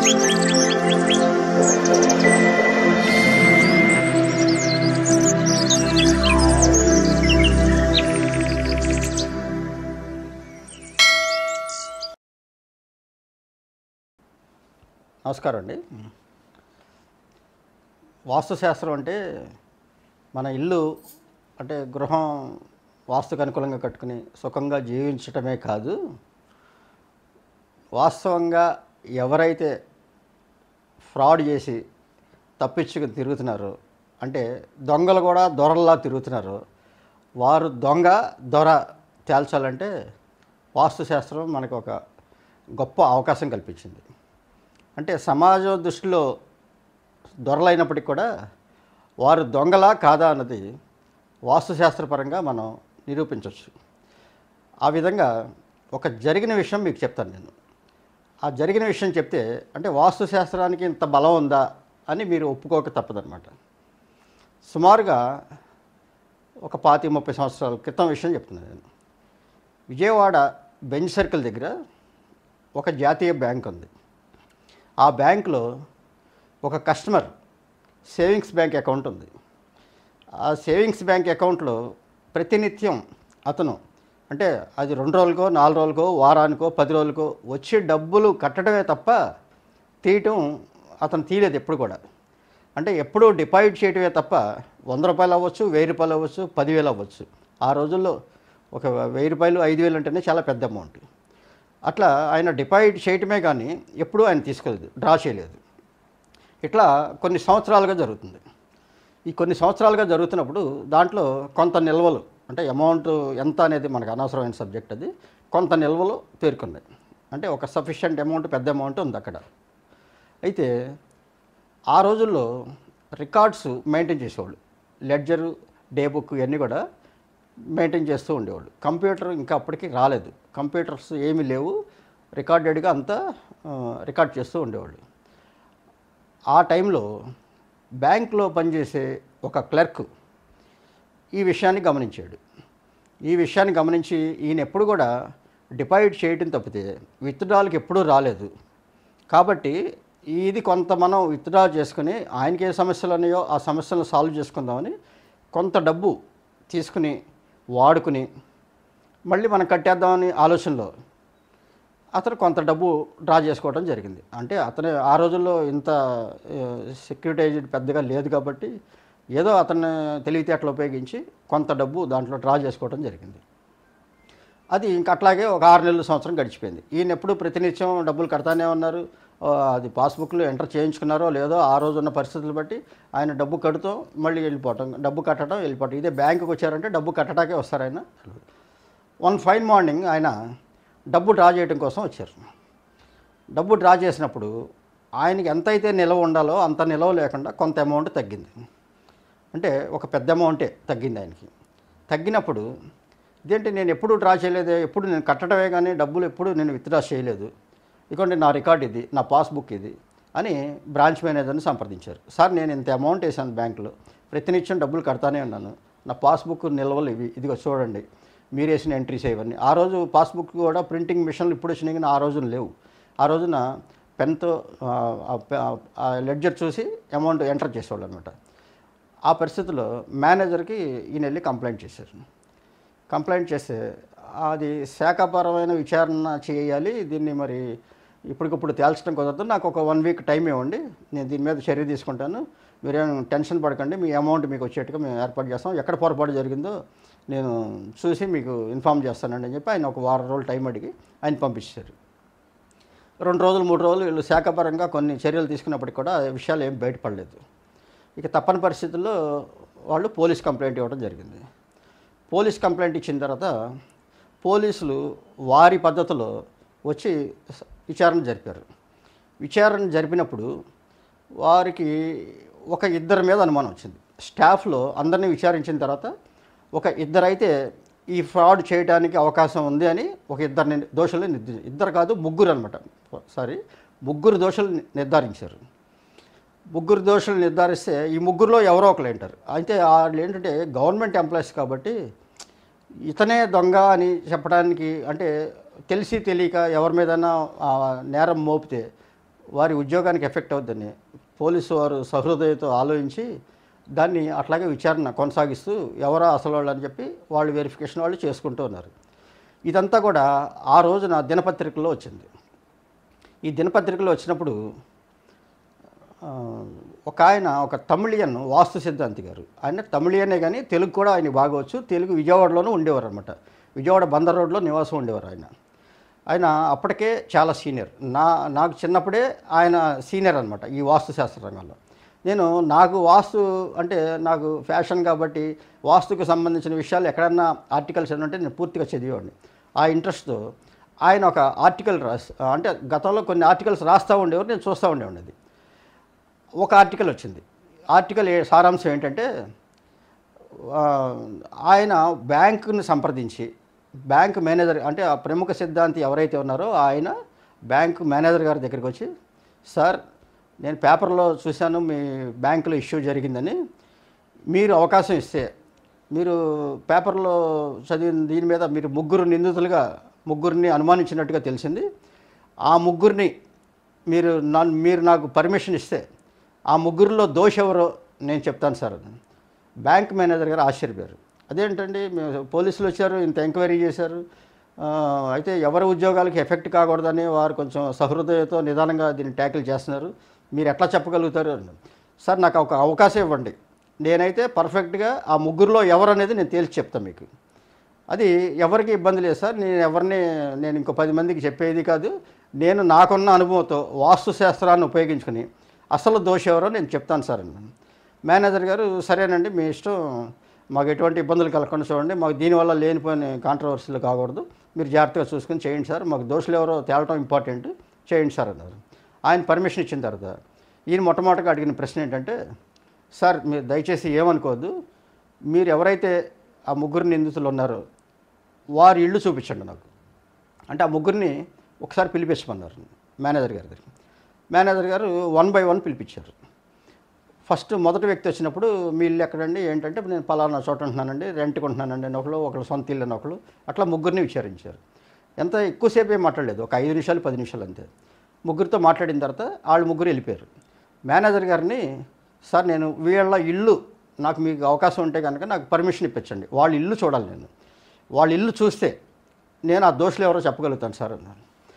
నమస్కారం అండి వాస్తుశాస్త్రం అంటే మన ఇల్లు అంటే గృహం వాస్తుకు అనుకూలంగా కట్టుకుని సుఖంగా జీవించటమే కాదు వాస్తవంగా ఎవరైతే ఫ్రాడ్ చేసి తప్పించుకుని తిరుగుతున్నారో అంటే దొంగలు కూడా దొరల్లా తిరుగుతున్నారో వారు దొంగ దొర తేల్చాలంటే వాస్తుశాస్త్రం మనకు ఒక గొప్ప అవకాశం కల్పించింది అంటే సమాజం దృష్టిలో దొరలైనప్పటికీ కూడా వారు దొంగలా కాదా అన్నది వాస్తుశాస్త్రపరంగా మనం నిరూపించవచ్చు ఆ విధంగా ఒక జరిగిన విషయం మీకు చెప్తాను నేను ఆ జరిగిన విషయం చెప్తే అంటే వాస్తుశాస్త్రానికి ఇంత బలం ఉందా అని మీరు ఒప్పుకోక తప్పదనమాట సుమారుగా ఒక పాతి ముప్పై సంవత్సరాల క్రితం విషయం చెప్తున్నాను నేను విజయవాడ బెంచ్ సర్కిల్ దగ్గర ఒక జాతీయ బ్యాంక్ ఉంది ఆ బ్యాంకులో ఒక కస్టమర్ సేవింగ్స్ బ్యాంక్ అకౌంట్ ఉంది ఆ సేవింగ్స్ బ్యాంక్ అకౌంట్లో ప్రతినిత్యం అతను అంటే అది రెండు రోజులకో నాలుగు రోజులకో వారానికో పది రోజులకో వచ్చే డబ్బులు కట్టడమే తప్ప తీయటం అతను తీయలేదు ఎప్పుడు కూడా అంటే ఎప్పుడూ డిపాజిట్ చేయటమే తప్ప వంద రూపాయలు అవ్వచ్చు వెయ్యి రూపాయలు అవ్వచ్చు పదివేలు అవ్వచ్చు ఆ రోజుల్లో ఒక వెయ్యి రూపాయలు ఐదు వేలు అంటేనే చాలా పెద్ద అమౌంట్ అట్లా ఆయన డిపాజిట్ చేయటమే కానీ ఎప్పుడూ ఆయన తీసుకోలేదు డ్రా చేయలేదు ఇట్లా కొన్ని సంవత్సరాలుగా జరుగుతుంది ఈ కొన్ని సంవత్సరాలుగా జరుగుతున్నప్పుడు దాంట్లో కొంత నిల్వలు అంటే అమౌంట్ ఎంత అనేది మనకు అనవసరమైన సబ్జెక్ట్ అది కొంత నిల్వలు పేర్కొన్నాయి అంటే ఒక సఫిషియంట్ అమౌంట్ పెద్ద అమౌంట్ ఉంది అక్కడ అయితే ఆ రోజుల్లో రికార్డ్స్ మెయింటైన్ చేసేవాళ్ళు లెడ్జరు డే బుక్ ఇవన్నీ కూడా మెయింటైన్ చేస్తూ ఉండేవాళ్ళు కంప్యూటర్ ఇంకా అప్పటికి రాలేదు కంప్యూటర్స్ ఏమీ లేవు రికార్డెడ్గా అంతా ఆ, రికార్డ్ చేస్తూ ఉండేవాళ్ళు ఆ టైంలో బ్యాంక్లో పనిచేసే ఒక క్లర్క్ ఈ విషయాన్ని గమనించాడు ఈ విషయాన్ని గమనించి ఈయన ఎప్పుడు కూడా డిపాజిట్ చేయటం తప్పితే విత్డ్రాల్కి ఎప్పుడూ రాలేదు కాబట్టి ఇది కొంత మనం విత్డ్రా చేసుకుని ఆయనకి ఏ సమస్యలు ఉన్నాయో ఆ సమస్యలను సాల్వ్ చేసుకుందామని కొంత డబ్బు తీసుకుని వాడుకుని మళ్ళీ మనం కట్టేద్దామని ఆలోచనలో అతను కొంత డబ్బు డ్రా చేసుకోవడం జరిగింది అంటే అతను ఆ రోజుల్లో ఇంత సెక్యూరిటైజ్డ్ పెద్దగా లేదు కాబట్టి ఏదో అతన్ని తెలివితేటలు ఉపయోగించి కొంత డబ్బు దాంట్లో డ్రా చేసుకోవడం జరిగింది అది ఇంక అట్లాగే ఒక ఆరు నెలల సంవత్సరం గడిచిపోయింది ఈయన ఎప్పుడు ప్రతినిత్యం డబ్బులు కడతానే ఉన్నారు ఆ, అది పాస్బుక్లో ఎంటర్ చేయించుకున్నారో లేదో ఆ రోజు ఉన్న పరిస్థితులు బట్టి ఆయన డబ్బు కడుతూ మళ్ళీ వెళ్ళిపోవటం డబ్బు కట్టడం వెళ్ళిపోవటం ఇదే బ్యాంకుకి వచ్చారంటే డబ్బు కట్టడాకే వస్తారు ఆయన వన్ ఫైన్ మార్నింగ్ ఆయన డబ్బు డ్రా చేయడం కోసం వచ్చారు డబ్బు డ్రా చేసినప్పుడు ఆయనకి ఎంతైతే నిలవ ఉండాలో అంత నిలవ లేకుండా కొంత అమౌంట్ తగ్గింది అంటే ఒక పెద్ద అమౌంటే తగ్గింది ఆయనకి తగ్గినప్పుడు ఇదేంటి నేను ఎప్పుడు డ్రా చేయలేదు ఎప్పుడు నేను కట్టడమే కానీ డబ్బులు ఎప్పుడు నేను విత్డ్రా చేయలేదు ఇదిగోండి నా రికార్డ్ ఇది నా పాస్బుక్ ఇది అని బ్రాంచ్ మేనేజర్ని సంప్రదించారు సార్ నేను ఇంత అమౌంట్ వేసాను బ్యాంకులో ప్రతినిత్యం డబ్బులు కడతానే ఉన్నాను నా పాస్బుక్ నిల్వలు ఇవి ఇదిగో చూడండి మీరు వేసిన ఎంట్రీస్ ఇవన్నీ ఆ రోజు పాస్బుక్ కూడా ప్రింటింగ్ మిషన్లు ఇప్పుడు వచ్చినాయి కానీ ఆ రోజున లేవు ఆ రోజున పెన్తో ఆ లెడ్జర్ చూసి అమౌంట్ ఎంటర్ చేసేవాళ్ళు అనమాట ఆ పరిస్థితిలో మేనేజర్కి ఈయన వెళ్ళి కంప్లైంట్ చేశారు కంప్లైంట్ చేస్తే అది శాఖాపరమైన విచారణ చేయాలి దీన్ని మరి ఇప్పటికప్పుడు తేల్చడం కుదరదు నాకు ఒక వన్ వీక్ టైం ఇవ్వండి నేను దీని మీద చర్య తీసుకుంటాను మీరేం టెన్షన్ పడకండి మీ అమౌంట్ మీకు వచ్చేట్టుగా మేము ఏర్పాటు చేస్తాం ఎక్కడ పొరపాటు జరిగిందో నేను చూసి మీకు ఇన్ఫామ్ చేస్తానండి అని చెప్పి ఆయన ఒక వారం రోజులు టైం అడిగి ఆయన పంపించారు రెండు రోజులు మూడు రోజులు వీళ్ళు శాఖపరంగా కొన్ని చర్యలు తీసుకున్నప్పటికీ కూడా ఆ విషయాలు ఏం బయటపడలేదు ఇక తప్పని పరిస్థితుల్లో వాళ్ళు పోలీస్ కంప్లైంట్ ఇవ్వడం జరిగింది పోలీస్ కంప్లైంట్ ఇచ్చిన తర్వాత పోలీసులు వారి పద్ధతిలో వచ్చి స- విచారణ జరిపారు విచారణ జరిపినప్పుడు వారికి ఒక ఇద్దరి మీద అనుమానం వచ్చింది స్టాఫ్లో అందరినీ విచారించిన తర్వాత ఒక ఇద్దరైతే ఈ ఫ్రాడ్ చేయడానికి అవకాశం ఉంది అని ఒక ఇద్దరిని దోషులు నిర్ధ ఇద్దరు కాదు ముగ్గురు అనమాట సారీ ముగ్గురు దోషులు ని- నిర్ధారించారు ముగ్గురు దోషులు నిర్ధారిస్తే ఈ ముగ్గురులో ఎవరో ఒకరు ఏంటారు అయితే వాళ్ళు ఏంటంటే గవర్నమెంట్ ఎంప్లాయీస్ కాబట్టి ఇతనే దొంగ అని చెప్పడానికి అంటే తెలిసి తెలియక ఎవరి మీదైనా ఆ నేరం మోపితే వారి ఉద్యోగానికి ఎఫెక్ట్ అవుద్దని పోలీసు వారు సహృదయతో ఆలోచించి దాన్ని అట్లాగే విచారణ కొనసాగిస్తూ ఎవరో అసలు వాళ్ళు అని చెప్పి వాళ్ళు వెరిఫికేషన్ వాళ్ళు చేసుకుంటూ ఉన్నారు ఇదంతా కూడా ఆ రోజున దినపత్రికల్లో వచ్చింది ఈ దినపత్రికలో వచ్చినప్పుడు ఆ, ఒక ఆయన ఒక తమిళియన్ వాస్తు సిద్ధాంతి గారు ఆయన తమిళియనే కానీ తెలుగు కూడా ఆయన బాగా వచ్చు తెలుగు విజయవాడలోనూ ఉండేవారు అనమాట విజయవాడ బందర్ రోడ్లో నివాసం ఉండేవారు ఆయన ఆయన అప్పటికే చాలా సీనియర్ నా నాకు చిన్నప్పుడే ఆయన సీనియర్ అనమాట ఈ వాస్తు శాస్త్ర రంగంలో నేను నాకు వాస్తు అంటే నాకు ఫ్యాషన్ కాబట్టి వాస్తుకు సంబంధించిన విషయాలు ఎక్కడన్నా ఆర్టికల్స్ ఏమంటే నేను పూర్తిగా చదివేవాడిని ఆ ఇంట్రెస్ట్తో ఆయన ఒక ఆర్టికల్ రాసి అంటే గతంలో కొన్ని ఆర్టికల్స్ రాస్తూ ఉండేవారు నేను చూస్తూ ఉండేవాడిని అది ఒక ఆర్టికల్ వచ్చింది ఆర్టికల్ ఏ- సారాంశం ఏంటంటే ఆ, ఆయన బ్యాంకుని సంప్రదించి బ్యాంక్ మేనేజర్ అంటే ఆ ప్రముఖ సిద్ధాంతి ఎవరైతే ఉన్నారో ఆయన బ్యాంక్ మేనేజర్ గారి దగ్గరికి వచ్చి సార్ నేను పేపర్లో చూశాను మీ బ్యాంకులో ఇష్యూ జరిగిందని మీరు అవకాశం ఇస్తే మీరు పేపర్లో చదివిన దీని మీద మీరు ముగ్గురు నిందితులుగా ముగ్గురిని అనుమానించినట్టుగా తెలిసింది ఆ ముగ్గురిని మీరు నా మీరు నాకు పర్మిషన్ ఇస్తే ఆ ముగ్గురిలో దోష ఎవరో నేను చెప్తాను సార్ అని. బ్యాంక్ మేనేజర్ గారు ఆశ్చర్యపోయారు అదేంటండి మేము పోలీసులు వచ్చారు ఇంత ఎంక్వైరీ చేశారు ఆ, అయితే ఎవరి ఉద్యోగాలకి ఎఫెక్ట్ కాకూడదని వారు కొంచెం సహృదయతో నిదానంగా దీన్ని ట్యాకిల్ చేస్తున్నారు మీరు ఎట్లా చెప్పగలుగుతారు అని సార్ నాకు ఒక అవకాశం ఇవ్వండి నేనైతే పర్ఫెక్ట్గా ఆ ముగ్గురులో ఎవరు అనేది నేను తేల్చి చెప్తాను మీకు అది ఎవరికి ఇబ్బంది లేదు సార్ నేను ఎవరిని నేను ఇంకో పది మందికి చెప్పేది కాదు నేను నాకున్న అనుభవంతో వాస్తు శాస్త్రాన్ని ఉపయోగించుకుని అసలు దోషం ఎవరో నేను చెప్తాను సార్ అన్నాను మేనేజర్ గారు సరేనండి మీ ఇష్టం మాకు ఎటువంటి ఇబ్బందులు కలగకుండా చూడండి మాకు దీనివల్ల లేనిపోయిన కాంట్రవర్సీలు కాకూడదు మీరు జాగ్రత్తగా చూసుకొని చేయండి సార్ మాకు దోషులు ఎవరో తేలటం ఇంపార్టెంట్ చేయండి సార్ అన్నారు ఆయన పర్మిషన్ ఇచ్చిన తర్వాత ఈయన మొట్టమొదటిగా అడిగిన ప్రశ్న ఏంటంటే సార్ మీరు దయచేసి ఏమనుకోవద్దు మీరు ఎవరైతే ఆ ముగ్గురు నిందితులు ఉన్నారో వారి ఇల్లు చూపించండి నాకు అంటే ఆ ముగ్గురిని ఒకసారి పిలిపించమన్నారు మేనేజర్ గారి దగ్గర మేనేజర్ గారు వన్ బై వన్ పిలిపించారు ఫస్ట్ మొదటి వ్యక్తి వచ్చినప్పుడు మీ ఇల్లు ఎక్కడండి ఏంటంటే నేను పలానా చోట ఉంటున్నానండి రెంట్కి ఉంటున్నానండి అని ఒకళ్ళు ఒకళ్ళు సొంత ఇల్లు అని ఒకళ్ళు అట్లా ముగ్గురిని విచారించారు ఎంత ఎక్కువసేపు ఏం మాట్లాడలేదు ఒక ఐదు నిమిషాలు పది నిమిషాలు అంతే ముగ్గురితో మాట్లాడిన తర్వాత వాళ్ళు ముగ్గురు వెళ్ళిపోయారు మేనేజర్ గారిని సార్ నేను వీళ్ళ ఇల్లు నాకు మీకు అవకాశం ఉంటే కనుక నాకు పర్మిషన్ ఇప్పించండి వాళ్ళ ఇల్లు చూడాలి నేను వాళ్ళ ఇల్లు చూస్తే నేను ఆ దోషులు ఎవరో చెప్పగలుగుతాను సార్ అన్నాను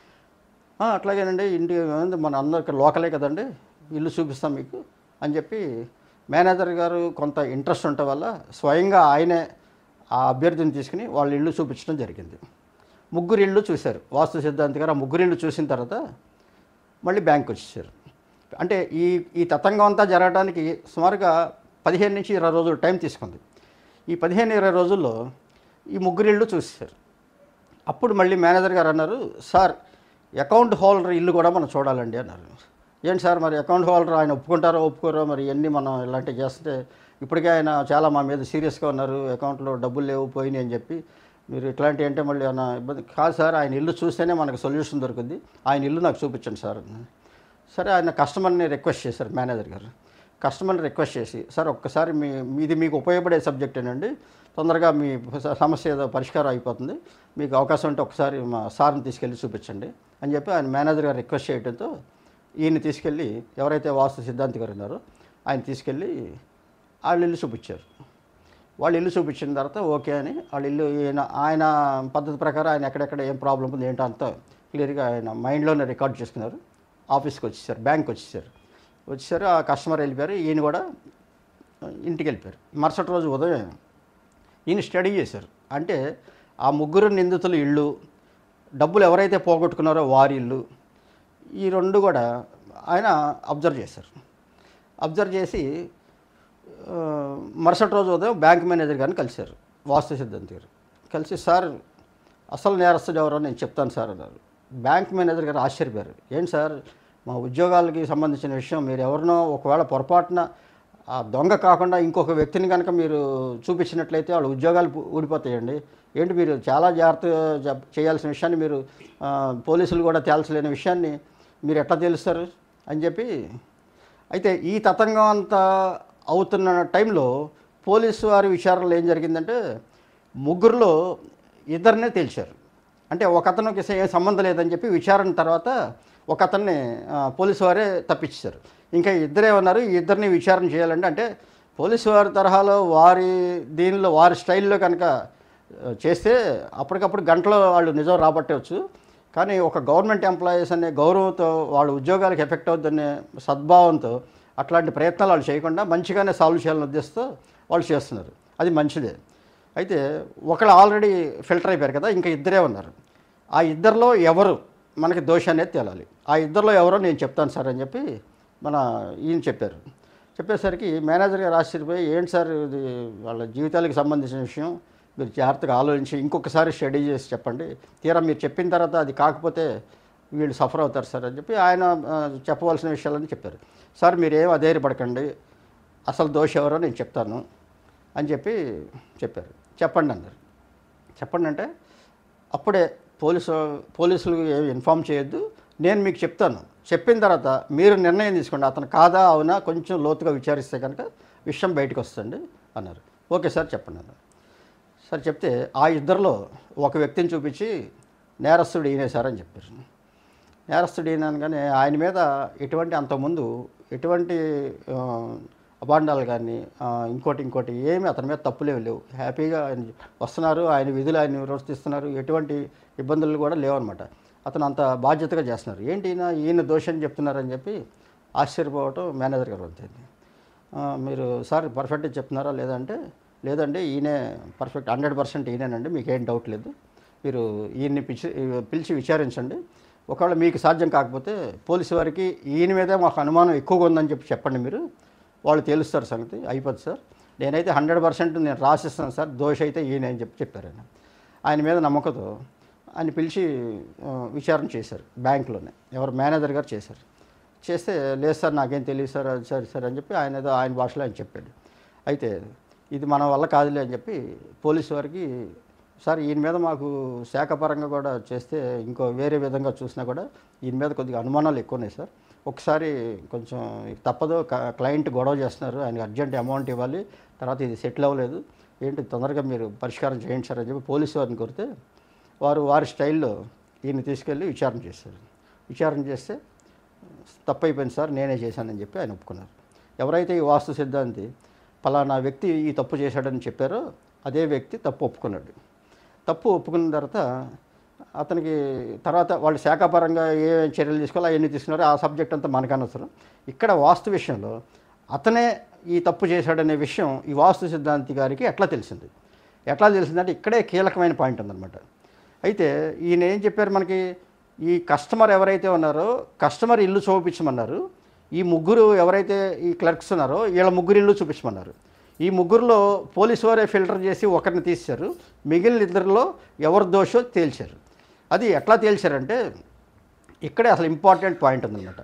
"ఆ, అట్లాగేనండి ఇంటి ఏముంది, మన అందరూ ఇక్కడ లోకలే కదండి ఇల్లు చూపిస్తాం మీకు అని చెప్పి మేనేజర్ గారు కొంత ఇంట్రెస్ట్ ఉండటం వల్ల స్వయంగా ఆయనే ఆ అభ్యర్థిని తీసుకుని వాళ్ళ ఇల్లు చూపించడం జరిగింది ముగ్గురు ఇల్లు చూశారు వాస్తు సిద్ధాంతి గారు ఆ ముగ్గురు ఇల్లు చూసిన తర్వాత మళ్ళీ బ్యాంక్ వచ్చేసారు అంటే ఈ ఈ తతంగం అంతా జరగడానికి సుమారుగా పదిహేను నుంచి ఇరవై రోజులు టైం తీసుకుంది ఈ పదిహేను ఇరవై రోజుల్లో ఈ ముగ్గురు ఇళ్ళు చూసేశారు అప్పుడు మళ్ళీ మేనేజర్ గారు అన్నారు సార్ అకౌంట్ హోల్డర్ ఇల్లు కూడా మనం చూడాలండి అన్నారు ఏంటి సార్ మరి అకౌంట్ హోల్డర్ ఆయన ఒప్పుకుంటారో ఒప్పుకోరో మరి ఇవన్నీ మనం ఇలాంటివి చేస్తే ఇప్పటికే ఆయన చాలా మా మీద సీరియస్గా ఉన్నారు అకౌంట్లో డబ్బులు లేవు పోయినాయి అని చెప్పి మీరు ఇట్లాంటివి అంటే మళ్ళీ ఏమైనా ఇబ్బంది కాదు సార్ ఆయన ఇల్లు చూస్తేనే మనకు సొల్యూషన్ దొరుకుద్ది ఆయన ఇల్లు నాకు చూపించండి సార్ అన్నారు. సరే ఆయన కస్టమర్ని రిక్వెస్ట్ చేశారు మేనేజర్ గారు కస్టమర్ని రిక్వెస్ట్ చేసి సార్ ఒక్కసారి మీ ఇది మీకు ఉపయోగపడే సబ్జెక్టేనండి తొందరగా మీ స- సమస్య ఏదో పరిష్కారం అయిపోతుంది మీకు అవకాశం ఉంటే ఒకసారి మా సార్ని తీసుకెళ్ళి చూపించండి అని చెప్పి ఆయన మేనేజర్ గారు రిక్వెస్ట్ చేయడంతో ఈయన్ని తీసుకెళ్ళి ఎవరైతే వాస్తు సిద్ధాంతి గారు ఉన్నారో ఆయన తీసుకెళ్ళి వాళ్ళ ఇల్లు చూపించారు వాళ్ళు ఇల్లు చూపించిన తర్వాత ఓకే అని వాళ్ళ ఇల్లు ఈయన ఆయన పద్ధతి ప్రకారం ఆయన ఎక్కడెక్కడ ఏం ప్రాబ్లం ఉంది ఏంటో అంతా క్లియర్గా ఆయన మైండ్లోనే రికార్డ్ చేసుకున్నారు ఆఫీస్కి వచ్చేసారు బ్యాంక్ వచ్చేసారు వచ్చేసారు ఆ కస్టమర్ వెళ్ళిపోయారు ఈయన కూడా ఇంటికి వెళ్ళిపోయారు మరుసటి రోజు ఉదయం ఈయన స్టడీ చేశారు అంటే ఆ ముగ్గురు నిందితుల ఇళ్ళు డబ్బులు ఎవరైతే పోగొట్టుకున్నారో వారి ఇల్లు ఈ రెండు కూడా ఆయన అబ్జర్వ్ చేశారు అబ్జర్వ్ చేసి ఆ, మరుసటి రోజు ఉదయం బ్యాంక్ మేనేజర్ గారిని కలిశారు వాస్తు సిద్ధాంతి గారు కలిసి సార్ అసలు నేరస్తుడు ఎవరో నేను చెప్తాను సార్ అన్నారు బ్యాంక్ మేనేజర్ గారు ఆశ్చర్యపోయారు ఏంటి సార్ మా ఉద్యోగాలకి సంబంధించిన విషయం మీరు ఎవరినో ఒకవేళ పొరపాటున ఆ దొంగ కాకుండా ఇంకొక వ్యక్తిని కనుక మీరు చూపించినట్లయితే వాళ్ళ ఉద్యోగాలు పు- ఊడిపోతాయండి ఏంటి మీరు చాలా జాగ్రత్తగా జప్- చేయాల్సిన విషయాన్ని మీరు ఆ, పోలీసులు కూడా తేల్చలేని విషయాన్ని మీరు ఎట్లా తెలుస్తారు అని చెప్పి అయితే ఈ తతంగం అంతా అవుతున్న టైంలో పోలీసు వారి విచారణలో ఏం జరిగిందంటే ముగ్గురులో ఇద్దరినే తేల్చారు అంటే ఒక అతనికి ఏం సంబంధం లేదని చెప్పి విచారణ తర్వాత ఒక అతన్ని ఆ, పోలీసు వారే తప్పించారు ఇంకా ఇద్దరే ఉన్నారు ఈ ఇద్దరిని విచారణ చేయాలంటే అంటే పోలీసు వారి తరహాలో వారి దీనిలో వారి స్టైల్లో కనుక ఆ, చేస్తే అప్పటికప్పుడు గంటలో వాళ్ళు నిజం రాబట్టవచ్చు కానీ ఒక గవర్నమెంట్ ఎంప్లాయీస్ అనే గౌరవంతో వాళ్ళ ఉద్యోగాలకు ఎఫెక్ట్ అవుతుందనే సద్భావంతో అట్లాంటి ప్రయత్నాలు వాళ్ళు చేయకుండా మంచిగానే సాల్వ్ చేయాలని ఉద్దేశంతో వాళ్ళు చేస్తున్నారు అది మంచిదే అయితే ఒకళ్ళు ఆల్రెడీ ఫిల్టర్ అయిపోయారు కదా ఇంకా ఇద్దరే ఉన్నారు ఆ ఇద్దరిలో ఎవరు మనకి దోష అనేది తేలాలి ఆ ఇద్దరిలో ఎవరో నేను చెప్తాను సార్ అని చెప్పి మన ఈయన చెప్పారు చెప్పేసరికి మేనేజర్ గారు ఆశ్చర్యపోయి ఏంటి సార్ ఇది వాళ్ళ జీవితాలకు సంబంధించిన విషయం మీరు జాగ్రత్తగా ఆలోచించి ఇంకొకసారి స్టడీ చేసి చెప్పండి తీరా మీరు చెప్పిన తర్వాత అది కాకపోతే వీళ్ళు సఫర్ అవుతారు సార్ అని చెప్పి ఆయన ఆ, చెప్పవలసిన విషయాలని చెప్పారు సార్ మీరేం అధైర్యపడకండి అసలు దోష ఎవరో నేను చెప్తాను అని చెప్పి చెప్పారు చెప్పండి అన్నారు చెప్పండి అంటే అప్పుడే పోలీసు పోలీసులు ఏమి ఇన్ఫామ్ చేయొద్దు నేను మీకు చెప్తాను చెప్పిన తర్వాత మీరు నిర్ణయం తీసుకోండి అతను కాదా అవునా కొంచెం లోతుగా విచారిస్తే కనుక విషయం బయటకు వస్తుంది అన్నారు ఓకే సార్ చెప్పండి అన్నారు సార్ చెప్తే ఆ ఇద్దరిలో ఒక వ్యక్తిని చూపించి నేరస్తుడు ఈయనే సార్ అని చెప్పారు నేరస్తుడు ఈయన అనగానే ఆయన మీద ఎటువంటి అంతకుముందు ఎటువంటి ఆ, అబాండాలు కానీ ఆ, ఇంకోటి ఇంకోటి ఏమి అతని మీద తప్పులేవి లేవు హ్యాపీగా ఆయన వస్తున్నారు ఆయన విధులు ఆయన నిర్వర్తిస్తున్నారు ఎటువంటి ఇబ్బందులు కూడా లేవన్నమాట అతను అంత బాధ్యతగా చేస్తున్నారు ఏంటి ఈయన ఈయన దోషం చెప్తున్నారని చెప్పి ఆశ్చర్యపోవటం మేనేజర్ గారు వచ్చింది మీరు సార్ పర్ఫెక్ట్గా చెప్తున్నారా లేదంటే లేదండి ఈయనే పర్ఫెక్ట్ హండ్రెడ్ పర్సెంట్ ఈయనేనండి మీకు ఏం డౌట్ లేదు మీరు ఈయన్ని పిలిచి పిలిచి విచారించండి ఒకవేళ మీకు సాధ్యం కాకపోతే పోలీసు వారికి ఈయన మీదే మాకు అనుమానం ఎక్కువగా ఉందని చెప్పి చెప్పండి మీరు వాళ్ళు తేలుస్తారు సంగతి అయిపోద్ది సార్ నేనైతే హండ్రెడ్ పర్సెంట్ నేను రాసిస్తాను సార్ దోష అయితే ఈయన అని చెప్పి చెప్పారు ఆయన ఆయన మీద నమ్మకంతో ఆయన పిలిచి ఆ, విచారణ చేశారు బ్యాంకులోనే ఎవరు మేనేజర్ గారు చేశారు చేస్తే లేదు సార్ నాకేం తెలియదు సార్ అది సరే సార్ అని చెప్పి ఆయన ఏదో ఆయన భాషలో ఆయన చెప్పాడు అయితే ఇది మన వల్ల కాదులే అని చెప్పి పోలీసు వారికి సార్ ఈయన మీద మాకు శాఖపరంగా కూడా చేస్తే ఇంకో వేరే విధంగా చూసినా కూడా ఈయన మీద కొద్దిగా అనుమానాలు ఎక్కువ ఉన్నాయి సార్ ఒకసారి కొంచెం ఇది తప్పదు క- క్లయింట్ గొడవ చేస్తున్నారు ఆయనకి అర్జెంట్ అమౌంట్ ఇవ్వాలి తర్వాత ఇది సెటిల్ అవ్వలేదు ఏంటి తొందరగా మీరు పరిష్కారం చేయండి సార్ అని చెప్పి పోలీసు వారిని కోరితే వారు వారి స్టైల్లో ఈయన తీసుకెళ్ళి విచారణ చేశారు విచారణ చేస్తే తప్పు అయిపోయింది సార్ నేనే చేశానని చెప్పి ఆయన ఒప్పుకున్నారు ఎవరైతే ఈ వాస్తు సిద్ధాంతి పలానా వ్యక్తి ఈ తప్పు చేశాడని చెప్పారో అదే వ్యక్తి తప్పు ఒప్పుకున్నాడు తప్పు ఒప్పుకున్న తర్వాత అతనికి తర్వాత వాళ్ళు శాఖాపరంగా ఏ చర్యలు తీసుకోవాలో అవన్నీ తీసుకున్నారో ఆ సబ్జెక్ట్ అంతా మనకు అనవసరం ఇక్కడ వాస్తు విషయంలో అతనే ఈ తప్పు చేశాడనే విషయం ఈ వాస్తు సిద్ధాంతి గారికి ఎట్లా తెలిసింది ఎట్లా తెలిసిందంటే ఇక్కడే కీలకమైన పాయింట్ ఉందన్నమాట అయితే ఈయన ఏం చెప్పారు మనకి ఈ కస్టమర్ ఎవరైతే ఉన్నారో కస్టమర్ ఇల్లు చూపించమన్నారు ఈ ముగ్గురు ఎవరైతే ఈ క్లర్క్స్ ఉన్నారో వీళ్ళ ముగ్గురు ఇల్లు చూపించమన్నారు ఈ ముగ్గురులో పోలీసు వారే ఫిల్టర్ చేసి ఒకరిని తీశారు మిగిలిన ఇద్దరిలో ఎవరి దోషో తేల్చారు అది ఎట్లా తేల్చారంటే ఇక్కడే అసలు ఇంపార్టెంట్ పాయింట్ ఉందన్నమాట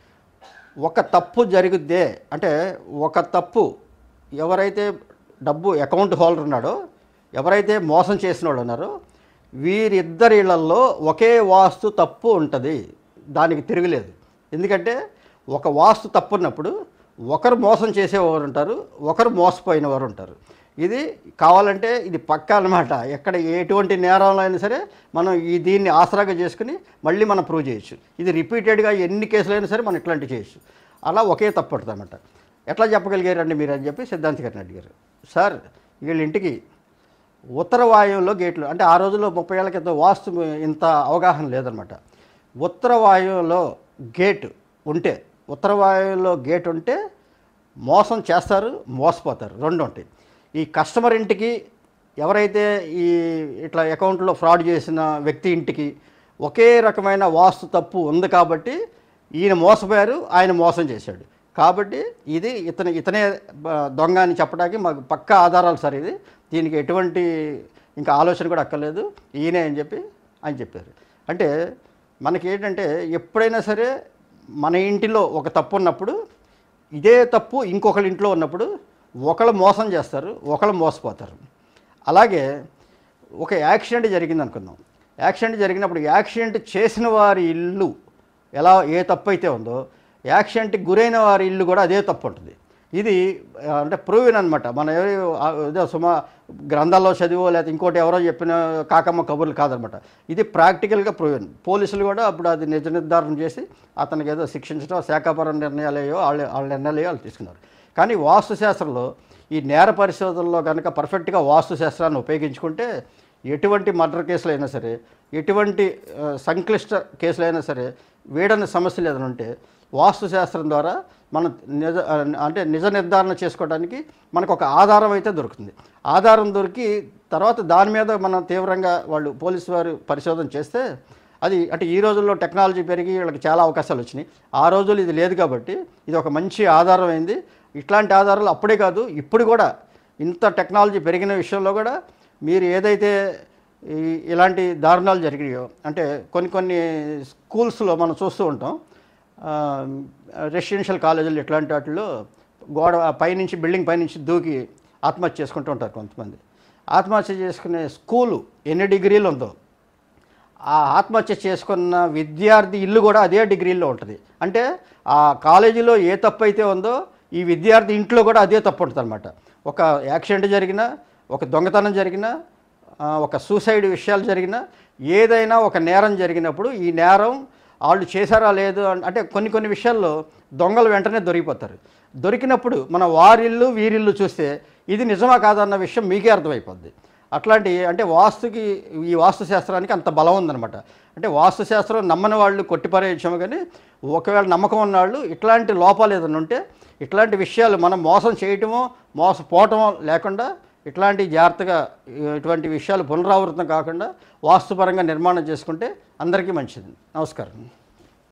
ఒక తప్పు జరుగుద్దే అంటే ఒక తప్పు ఎవరైతే డబ్బు అకౌంట్ హోల్డర్ ఉన్నాడో ఎవరైతే మోసం చేసిన వాళ్ళు ఉన్నారో వీరిద్దరి ఇళ్లలో ఒకే వాస్తు తప్పు ఉంటుంది దానికి తిరగలేదు ఎందుకంటే ఒక వాస్తు తప్పు ఉన్నప్పుడు ఒకరు మోసం చేసేవారు ఉంటారు ఒకరు మోసపోయిన వారు ఉంటారు ఇది కావాలంటే ఇది పక్క అనమాట ఎక్కడ ఎటువంటి నేరంలో అయినా సరే మనం ఈ దీన్ని ఆసరాగా చేసుకుని మళ్ళీ మనం ప్రూవ్ చేయొచ్చు ఇది రిపీటెడ్గా ఎన్ని కేసులైనా సరే మనం ఇట్లాంటివి చేయొచ్చు అలా ఒకే తప్పు పడుతుంది అనమాట ఎట్లా చెప్పగలిగారండి మీరు అని చెప్పి సిద్ధాంతి గారిని అడిగారు సార్ వీళ్ళ ఇంటికి ఉత్తర వాయువులో గేట్లు అంటే ఆ రోజుల్లో ముప్పై ఏళ్ళ క్రితం వాస్తు ఇంత అవగాహన లేదనమాట ఉత్తర వాయువులో గేట్ ఉంటే ఉత్తర వాయువులో గేట్ ఉంటే మోసం చేస్తారు మోసపోతారు రెండు ఉంటాయి ఈ కస్టమర్ ఇంటికి ఎవరైతే ఈ ఇట్లా అకౌంట్లో ఫ్రాడ్ చేసిన వ్యక్తి ఇంటికి ఒకే రకమైన వాస్తు తప్పు ఉంది కాబట్టి ఈయన మోసపోయారు ఆయన మోసం చేశాడు కాబట్టి ఇది ఇతని ఇతనే బ- దొంగ అని చెప్పడానికి మాకు పక్కా ఆధారాలు సార్ ఇది దీనికి ఎటువంటి ఇంకా ఆలోచన కూడా అక్కర్లేదు ఈయనే అని చెప్పి ఆయన చెప్పారు అంటే మనకి ఏంటంటే ఎప్పుడైనా సరే మన ఇంటిలో ఒక తప్పు ఉన్నప్పుడు ఇదే తప్పు ఇంకొకరి ఇంట్లో ఉన్నప్పుడు ఒకళ్ళు మోసం చేస్తారు ఒకళ్ళు మోసపోతారు అలాగే ఒక యాక్సిడెంట్ జరిగింది అనుకుందాం యాక్సిడెంట్ జరిగినప్పుడు యాక్సిడెంట్ చేసిన వారి ఇల్లు ఎలా ఏ తప్పు అయితే ఉందో యాక్సిడెంట్కి గురైన వారి ఇల్లు కూడా అదే తప్పు ఉంటుంది ఇది ఆ, అంటే ప్రూవెన్ అనమాట మన ఎవరి ఆ, ఏదో సుమా గ్రంథాల్లో చదివో లేకపోతే ఇంకోటి ఎవరో చెప్పిన కాకమ్మ కబుర్లు కాదనమాట ఇది ప్రాక్టికల్గా ప్రూవెన్ పోలీసులు కూడా అప్పుడు అది నిజ నిర్ధారణ చేసి అతనికి ఏదో శిక్షించడం శాఖాపర నిర్ణయాలేయో వాళ్ళ వాళ్ళ నిర్ణయాలు వాళ్ళు తీసుకున్నారు కానీ వాస్తు శాస్త్రంలో ఈ నేర పరిశోధనలో కనుక పర్ఫెక్ట్గా వాస్తు శాస్త్రాన్ని ఉపయోగించుకుంటే ఎటువంటి మర్డర్ కేసులైనా సరే ఎటువంటి ఆ, సంక్లిష్ట కేసులైనా సరే వీడని సమస్యలు ఏదైనా ఉంటే వాస్తు శాస్త్రం ద్వారా మనం నిజ ఆ, అంటే నిజ నిర్ధారణ చేసుకోవడానికి మనకు ఒక ఆధారం అయితే దొరుకుతుంది ఆధారం దొరికి తర్వాత దాని మీద మనం తీవ్రంగా వాళ్ళు పోలీసు వారు పరిశోధన చేస్తే అది అంటే ఈ రోజుల్లో టెక్నాలజీ పెరిగి వీళ్ళకి చాలా అవకాశాలు వచ్చినాయి ఆ రోజులు ఇది లేదు కాబట్టి ఇది ఒక మంచి ఆధారం అయింది ఇట్లాంటి ఆధారాలు అప్పుడే కాదు ఇప్పుడు కూడా ఇంత టెక్నాలజీ పెరిగిన విషయంలో కూడా మీరు ఏదైతే ఈ ఇలాంటి దారుణాలు జరిగాయో అంటే కొన్ని కొన్ని స్కూల్స్లో మనం చూస్తూ ఉంటాం ఆ, రెసిడెన్షియల్ కాలేజీలు ఇట్లాంటి వాటిల్లో గోడ పైనుంచి బిల్డింగ్ పైనుంచి దూకి ఆత్మహత్య చేసుకుంటూ ఉంటారు కొంతమంది ఆత్మహత్య చేసుకునే స్కూలు ఎన్ని డిగ్రీలు ఉందో ఆ ఆత్మహత్య చేసుకున్న విద్యార్థి ఇల్లు కూడా అదే డిగ్రీలో ఉంటుంది అంటే ఆ కాలేజీలో ఏ తప్పు అయితే ఉందో ఈ విద్యార్థి ఇంట్లో కూడా అదే తప్పు ఉంటుంది అనమాట ఒక యాక్సిడెంట్ జరిగినా ఒక దొంగతనం జరిగినా ఆ, ఒక సూసైడ్ విషయాలు జరిగినా ఏదైనా ఒక నేరం జరిగినప్పుడు ఈ నేరం వాళ్ళు చేశారా లేదు అన్- అంటే కొన్ని కొన్ని విషయాల్లో దొంగలు వెంటనే దొరికిపోతారు దొరికినప్పుడు మన వారిల్లు వీరిల్లు చూస్తే ఇది నిజమా కాదన్న విషయం మీకే అర్థమైపోద్ది అట్లాంటి అంటే వాస్తుకి ఈ వాస్తు శాస్త్రానికి అంత బలం ఉందన్నమాట అంటే వాస్తు శాస్త్రం నమ్మని వాళ్ళు కొట్టిపారేయచ్చాము కానీ ఒకవేళ నమ్మకం ఉన్న వాళ్ళు ఇట్లాంటి లోపాలు ఏదైనా ఉంటే ఇట్లాంటి విషయాలు మనం మోసం చేయటమో మోసపోవటమో లేకుండా ఇట్లాంటి జాగ్రత్తగా ఇటువంటి విషయాలు పునరావృతం కాకుండా వాస్తుపరంగా నిర్మాణం చేసుకుంటే అందరికీ మంచిది నమస్కారం